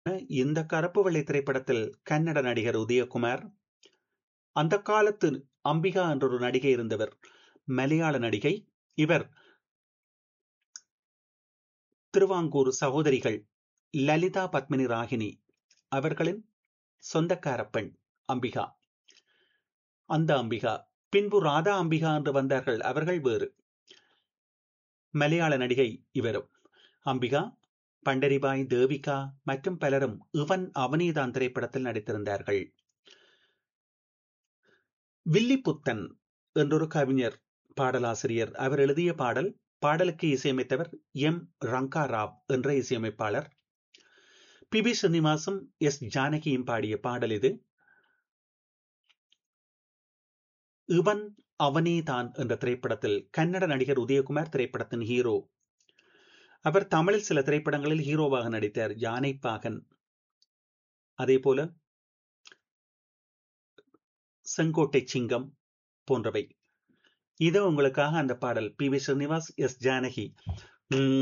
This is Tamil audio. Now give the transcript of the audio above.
இந்த கருப்பு வெள்ளை திரைப்படத்தில் கன்னட நடிகர் உதயகுமார் அந்த காலத்து அம்பிகா என்ற ஒரு நடிகை இருந்தவர் மலையாள நடிகை இவர் திருவாங்கூர் சகோதரிகள் லலிதா பத்மினி ராகினி அவர்களின் சொந்தக்கார பெண் அம்பிகா அந்த அம்பிகா பின்பு ராதா அம்பிகா என்று வந்தார்கள் அவர்கள் வேறு மலையாள நடிகை இவரும் அம்பிகா பண்டரிபாய் தேவிகா மற்றும் பலரும் இவன் அவனிதான் திரைப்படத்தில் நடித்திருந்தார்கள் வில்லிபுத்தன் என்றொரு கவிஞர் பாடலாசிரியர் அவர் எழுதிய பாடல் பாடலுக்கு இசையமைத்தவர் எம் ரங்கா ராவ் என்ற இசையமைப்பாளர் பி பி ஸ்ரீனிவாசும் எஸ் ஜானகியும் பாடிய பாடல் இது இவன் அவனே தான் என்ற திரைப்படத்தில் கன்னட நடிகர் உதயகுமார் திரைப்படத்தின் ஹீரோ அவர் தமிழில் சில திரைப்படங்களில் ஹீரோவாக நடித்தார் யானை பாகன் அதே போல செங்கோட்டை சிங்கம் போன்றவை இது உங்களுக்காக அந்த பாடல் P V Srinivas S Janaki